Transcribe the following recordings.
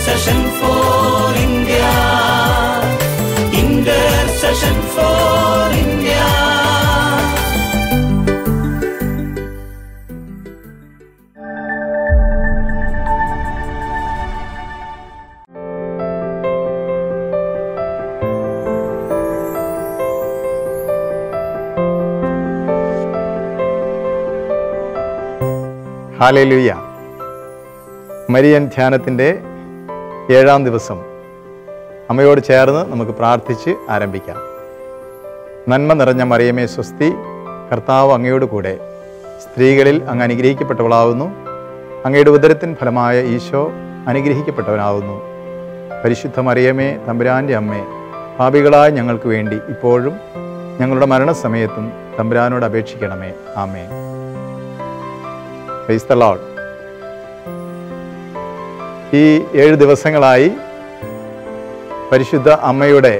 Intercession for India. Intercession for India. Hallelujah Marian ധ്യാനത്തിൻ്റെ ഏഴാം ദിവസം അമ്മയോട് ചേർന്ന് നമുക്ക് പ്രാർത്ഥിച്ച് ആരംഭിക്കാം നന്മ നിറഞ്ഞ മറിയമേ സ്വസ്തി കർത്താവ് അങ്ങയോട് കൂടെ സ്ത്രീകളിൽ അങ്ങ് അനുഗ്രഹിക്കപ്പെട്ടവളാവുന്നു അങ്ങയുടെ ഉദരത്തിൻ ഫലമായ ഈശോ അനുഗ്രഹിക്കപ്പെട്ടവനാവുന്നു പരിശുദ്ധ മറിയമേ തമ്പുരാൻ്റെ അമ്മേ പാപികളായ ഞങ്ങൾക്ക് വേണ്ടി ഇപ്പോഴും ഞങ്ങളുടെ മരണസമയത്തും തമ്പുരാനോട് അപേക്ഷിക്കണമേ ആമേ പ്രൈസ് ദ ലോർഡ് ഈ ഏഴ് ദിവസങ്ങളായി പരിശുദ്ധ അമ്മയുടെ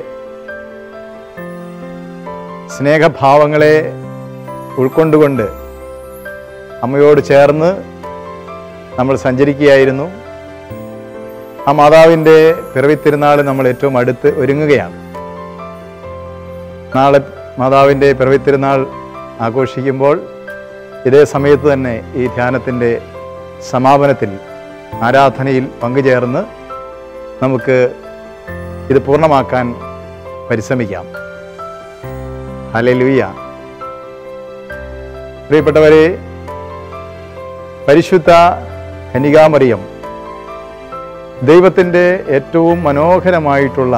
സ്നേഹഭാവങ്ങളെ ഉൾക്കൊണ്ടുകൊണ്ട് അമ്മയോട് ചേർന്ന് നമ്മൾ സഞ്ചരിക്കുകയായിരുന്നു ആ മാതാവിൻ്റെ പിറവിത്തിരുന്നാൾ നമ്മൾ ഏറ്റവും അടുത്ത് ഒരുങ്ങുകയാണ് നാളെ മാതാവിൻ്റെ പിറവിത്തിരുന്നാൾ ആഘോഷിക്കുമ്പോൾ ഇതേ സമയത്ത് തന്നെ ഈ ധ്യാനത്തിൻ്റെ സമാപനത്തിൽ ആരാധനയിൽ പങ്കുചേർന്ന് നമുക്ക് ഇത് പൂർണ്ണമാക്കാൻ പരിശ്രമിക്കാം ഹലലുയ്യ പ്രിയപ്പെട്ടവരെ പരിശുദ്ധ കനികാമറിയം ദൈവത്തിൻ്റെ ഏറ്റവും മനോഹരമായിട്ടുള്ള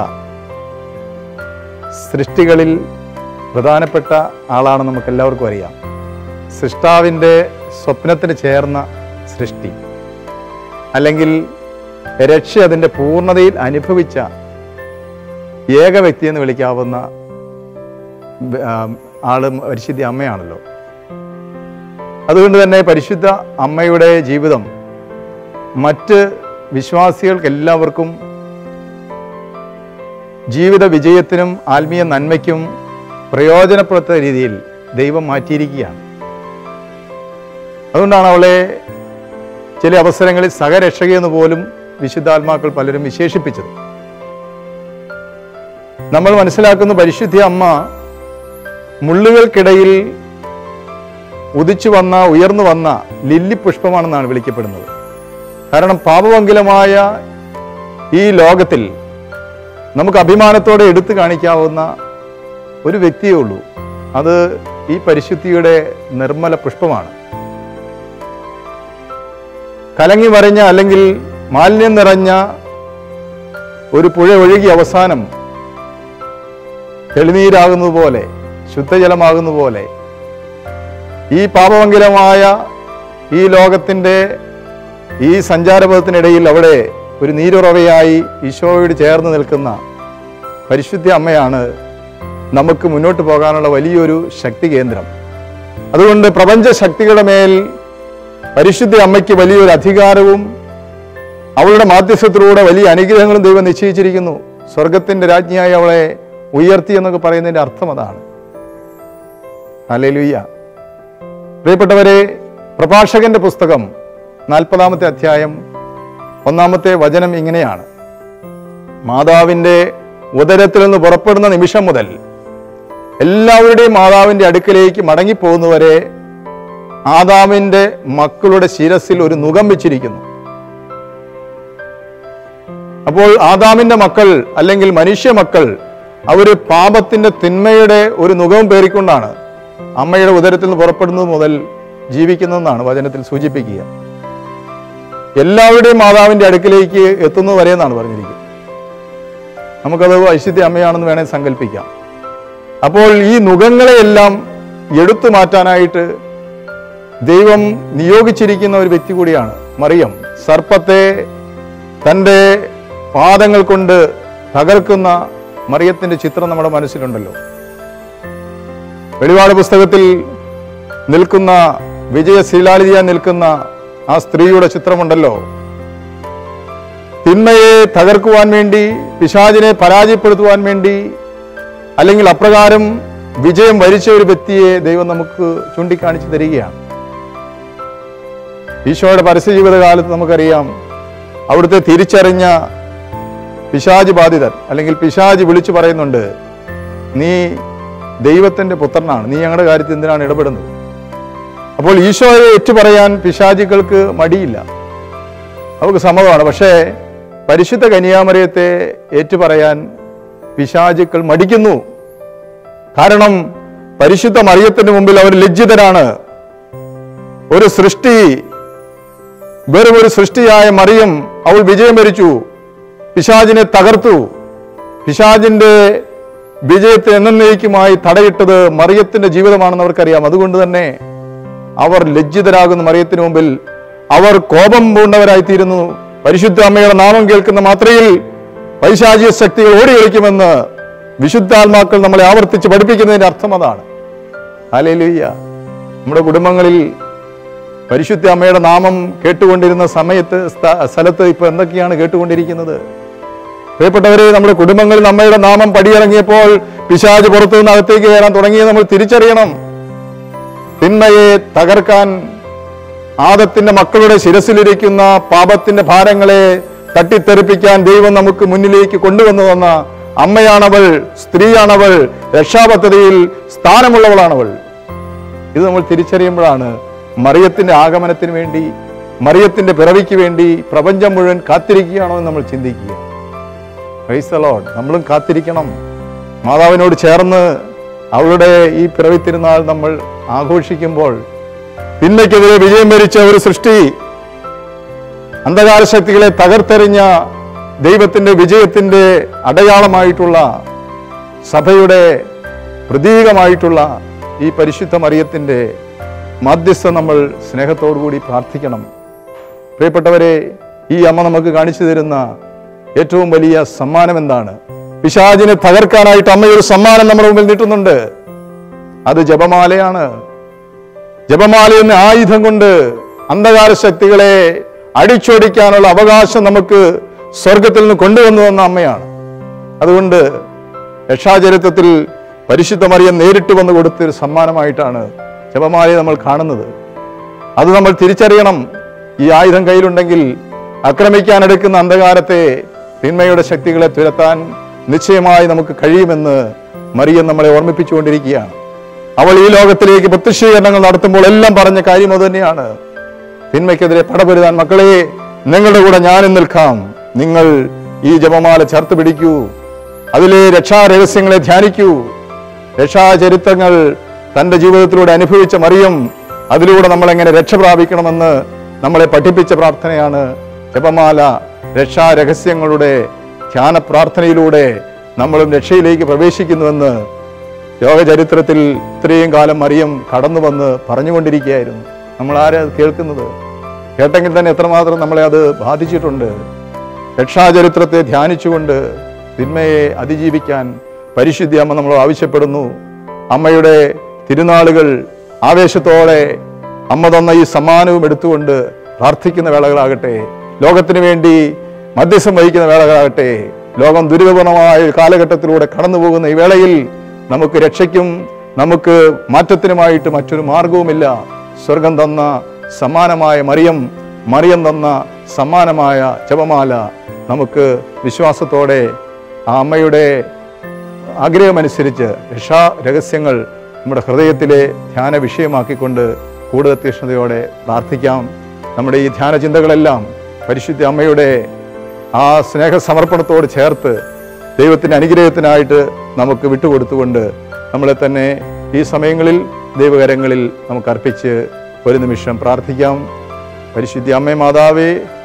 സൃഷ്ടികളിൽ പ്രധാനപ്പെട്ട ആളാണ് നമുക്കെല്ലാവർക്കും അറിയാം സൃഷ്ടാവിൻ്റെ സ്വപ്നത്തിന് ചേർന്ന സൃഷ്ടി അല്ലെങ്കിൽ രക്ഷ അതിൻ്റെ പൂർണ്ണതയിൽ അനുഭവിച്ച ഏക വ്യക്തി എന്ന് വിളിക്കാവുന്ന ആ, ആള് പരിശുദ്ധ അമ്മയാണല്ലോ അതുകൊണ്ട് തന്നെ പരിശുദ്ധ അമ്മയുടെ ജീവിതം മറ്റ് വിശ്വാസികൾക്ക് എല്ലാവർക്കും ജീവിത വിജയത്തിനും ആത്മീയ നന്മയ്ക്കും പ്രയോജനപ്പെടുത്ത രീതിയിൽ ദൈവം മാറ്റിയിരിക്കുകയാണ് അതുകൊണ്ടാണ് അവളെ ചില അവസരങ്ങളിൽ സഹരക്ഷകയെന്ന് പോലും വിശുദ്ധാത്മാക്കൾ പലരും വിശേഷിപ്പിച്ചത് നമ്മൾ മനസ്സിലാക്കുന്ന പരിശുദ്ധ അമ്മ മുള്ളുകൾക്കിടയിൽ ഉദിച്ചു വന്ന ഉയർന്നു വന്ന ലില്ലി പുഷ്പമാണെന്നാണ് വിളിക്കപ്പെടുന്നത് കാരണം പാപമംഗലമായ ഈ ലോകത്തിൽ നമുക്ക് അഭിമാനത്തോടെ എടുത്തു കാണിക്കാവുന്ന ഒരു വ്യക്തിയേ ഉള്ളൂ അത് ഈ പരിശുദ്ധിയുടെ നിർമ്മല പുഷ്പമാണ് കലങ്ങി മറിഞ്ഞ അല്ലെങ്കിൽ മാലിന്യം നിറഞ്ഞ ഒരു പുഴ ഒഴുകി അവസാനം തെളിനീരാകുന്നത് പോലെ ശുദ്ധജലമാകുന്നത് പോലെ ഈ പാപമംഗലമായ ഈ ലോകത്തിൻ്റെ ഈ സഞ്ചാരപഥത്തിനിടയിൽ അവിടെ ഒരു നീരുറവയായി ഈശോയോട് ചേർന്ന് നിൽക്കുന്ന പരിശുദ്ധ അമ്മയാണ് നമുക്ക് മുന്നോട്ട് പോകാനുള്ള വലിയൊരു ശക്തി കേന്ദ്രം അതുകൊണ്ട് പ്രപഞ്ച ശക്തികളുടെ മേൽ പരിശുദ്ധ അമ്മയ്ക്ക് വലിയൊരു അധികാരവും അവളുടെ മാധ്യസ്ഥത്തിലൂടെ വലിയ അനുഗ്രഹങ്ങളും ദൈവം നിശ്ചയിച്ചിരിക്കുന്നു സ്വർഗത്തിന്റെ രാജ്ഞിയായി അവളെ ഉയർത്തി എന്നൊക്കെ പറയുന്നതിന്റെ അർത്ഥം അതാണ് ഹല്ലേലൂയ്യ പ്രിയപ്പെട്ടവരെ പ്രഭാഷകന്റെ പുസ്തകം നാൽപ്പതാമത്തെ അധ്യായം ഒന്നാമത്തെ വചനം ഇങ്ങനെയാണ് മാതാവിൻ്റെ ഉദരത്തിൽ നിന്ന് പുറപ്പെടുന്ന നിമിഷം മുതൽ എല്ലാവരുടെയും മാതാവിൻ്റെ അടുക്കലേക്ക് മടങ്ങിപ്പോകുന്നവരെ ആദാമിൻ്റെ മക്കളുടെ ശിരസിൽ ഒരു നുകം വെച്ചിരിക്കുന്നു അപ്പോൾ ആദാമിന്റെ മക്കൾ അല്ലെങ്കിൽ മനുഷ്യ മക്കൾ അവര് പാപത്തിന്റെ തിന്മയുടെ ഒരു നുഖവും പേറിക്കൊണ്ടാണ് അമ്മയുടെ ഉദരത്തിൽ നിന്ന് പുറപ്പെടുന്നത് മുതൽ ജീവിക്കുന്നതെന്നാണ് വചനത്തിൽ സൂചിപ്പിക്കുക എല്ലാവരുടെയും മാതാവിന്റെ അടുക്കിലേക്ക് എത്തുന്നത് വരെ എന്നാണ് പറഞ്ഞിരിക്കുന്നത് നമുക്കത് ഐശ്വര്യ അമ്മയാണെന്ന് വേണേൽ സങ്കല്പിക്കാം അപ്പോൾ ഈ നുഖങ്ങളെയെല്ലാം എടുത്തു മാറ്റാനായിട്ട് ദൈവം നിയോഗിച്ചിരിക്കുന്ന ഒരു വ്യക്തി കൂടിയാണ് മറിയം സർപ്പത്തെ തൻ്റെ പാദങ്ങൾ കൊണ്ട് തകർക്കുന്ന മറിയത്തിന്റെ ചിത്രം നമ്മുടെ മനസ്സിലുണ്ടല്ലോ വെളിപാട് പുസ്തകത്തിൽ നിൽക്കുന്ന വിജയശീലാളിതയായി നിൽക്കുന്ന ആ സ്ത്രീയുടെ ചിത്രമുണ്ടല്ലോ തിന്മയെ തകർക്കുവാൻ വേണ്ടി പിശാചിനെ പരാജയപ്പെടുത്തുവാൻ വേണ്ടി അല്ലെങ്കിൽ അപ്രകാരം വിജയം വരിച്ച ഒരു വ്യക്തിയെ ദൈവം നമുക്ക് ചൂണ്ടിക്കാണിച്ചു തരികയാണ് ഈശോയുടെ പരസ്യ ജീവിതകാലത്ത് നമുക്കറിയാം അവിടുത്തെ തിരിച്ചറിഞ്ഞ പിശാജ് ബാധിതർ അല്ലെങ്കിൽ പിശാജ് വിളിച്ചു പറയുന്നുണ്ട് നീ ദൈവത്തിന്റെ പുത്രനാണ് നീ ഞങ്ങളുടെ കാര്യത്തിൽ എന്തിനാണ് ഇടപെടുന്നത് അപ്പോൾ ഈശോയെ ഏറ്റു പറയാൻ പിശാചികൾക്ക് മടിയില്ല അവർക്ക് സമ്മതമാണ് പക്ഷേ പരിശുദ്ധ കന്യാമരയത്തെ ഏറ്റുപറയാൻ പിശാചുക്കൾ മടിക്കുന്നു കാരണം പരിശുദ്ധ മറിയത്തിന് മുമ്പിൽ അവർ ലജ്ജിതരാണ് ഒരു സൃഷ്ടി വെറും ഒരു സൃഷ്ടിയായ മറിയം അവൾ വിജയം വരിച്ചു പിശാചിനെ തകർത്തു പിശാചിന്റെ വിജയത്തെ എന്നേക്കുമായി തടയിട്ടത് മറിയത്തിന്റെ ജീവിതമാണെന്ന് അവർക്കറിയാം അതുകൊണ്ട് തന്നെ അവർ ലജ്ജിതരാകുന്ന മറിയത്തിന് മുമ്പിൽ അവർ കോപം പൂണ്ടവരായിത്തീരുന്നു പരിശുദ്ധ അമ്മയുടെ നാമം കേൾക്കുന്ന മാത്രയിൽ പൈശാചിക ശക്തികൾ ഓടി കളിക്കുമെന്ന് വിശുദ്ധാത്മാക്കൾ നമ്മളെ ആവർത്തിച്ച് പഠിപ്പിക്കുന്നതിന്റെ അർത്ഥം അതാണ് ഹാലേലൂയ്യ നമ്മുടെ കുടുംബങ്ങളിൽ പരിശുദ്ധ അമ്മയുടെ നാമം കേട്ടുകൊണ്ടിരുന്ന സമയത്ത് സ്ഥ- സ്ഥലത്ത് ഇപ്പൊ എന്തൊക്കെയാണ് കേട്ടുകൊണ്ടിരിക്കുന്നത് പ്രിയപ്പെട്ടവരെ നമ്മുടെ കുടുംബങ്ങളിൽ അമ്മയുടെ നാമം പടിയിറങ്ങിയപ്പോൾ പിശാജ് പുറത്തു നിന്ന് അകത്തേക്ക് കയറാൻ തുടങ്ങിയത് നമ്മൾ തിരിച്ചറിയണം തിന്മയെ തകർക്കാൻ ആദത്തിന്റെ മക്കളുടെ ശിരസിലിരിക്കുന്ന പാപത്തിന്റെ ഭാരങ്ങളെ തട്ടിത്തെറിപ്പിക്കാൻ ദൈവം നമുക്ക് മുന്നിലേക്ക് കൊണ്ടുവന്നു തന്ന അമ്മയാണവൾ സ്ത്രീയാണവൾ രക്ഷാപദ്ധതിയിൽ സ്ഥാനമുള്ളവളാണവൾ ഇത് നമ്മൾ തിരിച്ചറിയുമ്പോഴാണ് മറിയത്തിന്റെ ആഗമനത്തിന് വേണ്ടി മറിയത്തിന്റെ പിറവിക്ക് വേണ്ടി പ്രപഞ്ചം മുഴുവൻ കാത്തിരിക്കുകയാണോ എന്ന് നമ്മൾ ചിന്തിക്കുക Praise the Lord. നമ്മളും കാത്തിരിക്കണം മാതാവിനോട് ചേർന്ന് അവളുടെ ഈ പിറവി തിരുനാൾ നമ്മൾ ആഘോഷിക്കുമ്പോൾ തിന്മയ്ക്കെതിരെ വിജയം വരിച്ച ഒരു സൃഷ്ടി അന്ധകാര ശക്തികളെ തകർത്തെറിഞ്ഞ ദൈവത്തിന്റെ വിജയത്തിന്റെ അടയാളമായിട്ടുള്ള സഭയുടെ പ്രതീകമായിട്ടുള്ള ഈ പരിശുദ്ധ മറിയത്തിന്റെ മാധ്യസ്ഥ നമ്മൾ സ്നേഹത്തോടുകൂടി പ്രാർത്ഥിക്കണം പ്രിയപ്പെട്ടവരെ ഈ അമ്മ നമുക്ക് കാണിച്ചു തരുന്ന ഏറ്റവും വലിയ സമ്മാനം എന്താണ് പിശാചിനെ തകർക്കാനായിട്ട് അമ്മ ഒരു സമ്മാനം നമ്മുടെ മുമ്പിൽ നീട്ടുന്നുണ്ട് അത് ജപമാലയാണ് ജപമാല എന്ന ആയുധം കൊണ്ട് അന്ധകാര ശക്തികളെ അടിച്ചോടിക്കാനുള്ള അവകാശം നമുക്ക് സ്വർഗത്തിൽ നിന്ന് കൊണ്ടുവന്നു തന്ന അമ്മയാണ് അതുകൊണ്ട് രക്ഷാചരിത്രത്തിൽ പരിശുദ്ധ മറിയം നേരിട്ട് വന്ന് കൊടുത്തൊരു സമ്മാനമായിട്ടാണ് ജപമാലയെ നമ്മൾ കാണുന്നത് അത് നമ്മൾ തിരിച്ചറിയണം ഈ ആയുധം കയ്യിലുണ്ടെങ്കിൽ ആക്രമിക്കാനെടുക്കുന്ന അന്ധകാരത്തെ തിന്മയുടെ ശക്തികളെ തുരത്താൻ നിശ്ചയമായി നമുക്ക് കഴിയുമെന്ന് മറിയം നമ്മളെ ഓർമ്മിപ്പിച്ചുകൊണ്ടിരിക്കുകയാണ് അവൾ ഈ ലോകത്തിലേക്ക് പ്രത്യക്ഷീകരണങ്ങൾ നടത്തുമ്പോൾ എല്ലാം പറഞ്ഞ കാര്യം അത് തന്നെയാണ് തിന്മയ്ക്കെതിരെ പടപൊരുതാൻ മക്കളെ നിങ്ങളുടെ കൂടെ ഞാനും നിൽക്കാം നിങ്ങൾ ഈ ജപമാല ചേർത്ത് പിടിക്കൂ അതിലെ രക്ഷാരഹസ്യങ്ങളെ ധ്യാനിക്കൂ രക്ഷാചരിത്രങ്ങൾ തന്റെ ജീവിതത്തിലൂടെ അനുഭവിച്ച മറിയം അതിലൂടെ നമ്മൾ എങ്ങനെ രക്ഷ പ്രാപിക്കണമെന്ന് നമ്മളെ പഠിപ്പിച്ച പ്രാർത്ഥനയാണ് ജപമാല രക്ഷാരഹസ്യങ്ങളുടെ ധ്യാന പ്രാർത്ഥനയിലൂടെ നമ്മളും രക്ഷയിലേക്ക് പ്രവേശിക്കുന്നുവെന്ന് ലോകചരിത്രത്തിൽ ഇത്രയും കാലം മറിയം കടന്നു വന്ന് പറഞ്ഞുകൊണ്ടിരിക്കുകയായിരുന്നു നമ്മൾ ആരാ അത് കേൾക്കുന്നത് കേട്ടെങ്കിൽ തന്നെ എത്രമാത്രം നമ്മളെ അത് ബാധിച്ചിട്ടുണ്ട് രക്ഷാചരിത്രത്തെ ധ്യാനിച്ചുകൊണ്ട് തിന്മയെ അതിജീവിക്കാൻ പരിശുദ്ധി അമ്മ നമ്മൾ ആവശ്യപ്പെടുന്നു അമ്മയുടെ തിരുനാളുകൾ ആവേശത്തോടെ അമ്മ തന്ന ഈ സമ്മാനവും എടുത്തുകൊണ്ട് പ്രാർത്ഥിക്കുന്ന വേളകളാകട്ടെ ലോകത്തിന് വേണ്ടി മധ്യസ്ഥം വഹിക്കുന്ന വേളകളാകട്ടെ ലോകം ദുരിതപൂർണമായ ഒരു കാലഘട്ടത്തിലൂടെ കടന്നു പോകുന്ന ഈ വേളയിൽ നമുക്ക് രക്ഷയ്ക്കും നമുക്ക് മാറ്റത്തിനുമായിട്ട് മറ്റൊരു മാർഗവുമില്ല സ്വർഗം തന്ന സമ്മാനമായ മറിയം മറിയം തന്ന സമ്മാനമായ ജപമാല നമുക്ക് വിശ്വാസത്തോടെ ആ അമ്മയുടെ ആഗ്രഹമനുസരിച്ച് രക്ഷാ രഹസ്യങ്ങൾ നമ്മുടെ ഹൃദയത്തിലെ ധ്യാന വിഷയമാക്കിക്കൊണ്ട് കൂടുതൽ തീക്ഷ്ണതയോടെ പ്രാർത്ഥിക്കാം നമ്മുടെ ഈ ധ്യാന ചിന്തകളെല്ലാം പരിശുദ്ധ അമ്മയുടെ ആ സ്നേഹസമർപ്പണത്തോട് ചേർത്ത് ദൈവത്തിൻ്റെ അനുഗ്രഹത്തിനായിട്ട് നമുക്ക് വിട്ടുകൊടുത്തുകൊണ്ട് നമ്മളെ തന്നെ ഈ സമയങ്ങളിൽ ദൈവകരങ്ങളിൽ നമുക്ക് അർപ്പിച്ച് ഒരു നിമിഷം പ്രാർത്ഥിക്കാം പരിശുദ്ധ അമ്മേ മാതാവേ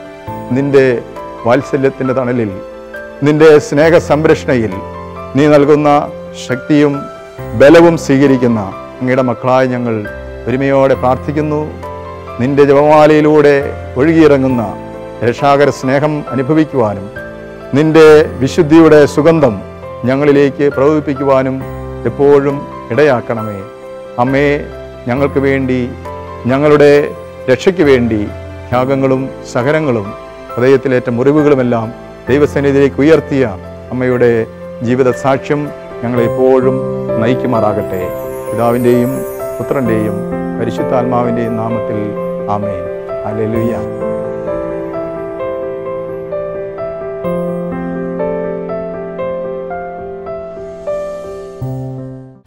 നിന്റെ വാത്സല്യത്തിൻ്റെ തണലിൽ നിന്റെ സ്നേഹ സംരക്ഷണയിൽ നീ നൽകുന്ന ശക്തിയും ബലവും സ്വീകരിക്കുന്ന അങ്ങയുടെ മക്കളായ ഞങ്ങൾ ഒരുമയോടെ പ്രാർത്ഥിക്കുന്നു നിന്റെ ജപമാലയിലൂടെ ഒഴുകിയിറങ്ങുന്ന രക്ഷാകര സ്നേഹം അനുഭവിക്കുവാനും നിന്റെ വിശുദ്ധിയുടെ സുഗന്ധം ഞങ്ങളിലേക്ക് പ്രവഹിപ്പിക്കുവാനും എപ്പോഴും ഇടയാക്കണമേ അമ്മേ ഞങ്ങൾക്ക് വേണ്ടി ഞങ്ങളുടെ രക്ഷയ്ക്ക് വേണ്ടി ത്യാഗങ്ങളും സഹനങ്ങളും ഹൃദയത്തിലേറ്റ മുറിവുകളുമെല്ലാം ദൈവസന്നിധിയിലേക്ക് ഉയർത്തിയ അമ്മയുടെ ജീവിത സാക്ഷ്യം ഞങ്ങളെപ്പോഴും നയിക്കുമാറാകട്ടെ പിതാവിൻ്റെയും പുത്രൻ്റെയും പരിശുദ്ധാത്മാവിൻ്റെയും നാമത്തിൽ ആമേൻ ഹല്ലേലൂയ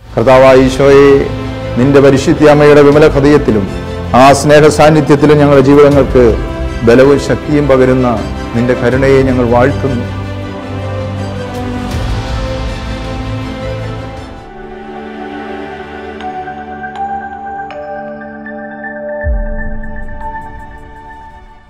കർത്താവായ ഈശോയെ നിന്റെ പരിശുദ്ധിയമ്മയുടെ വിമല ഹൃദയത്തിലും ആ സ്നേഹ സാന്നിധ്യത്തിലും ഞങ്ങളുടെ ജീവിതങ്ങൾക്ക് ബലവും ശക്തിയും പകരുന്ന നിന്റെ കരുണയെ ഞങ്ങൾ വാഴ്ത്തുന്നു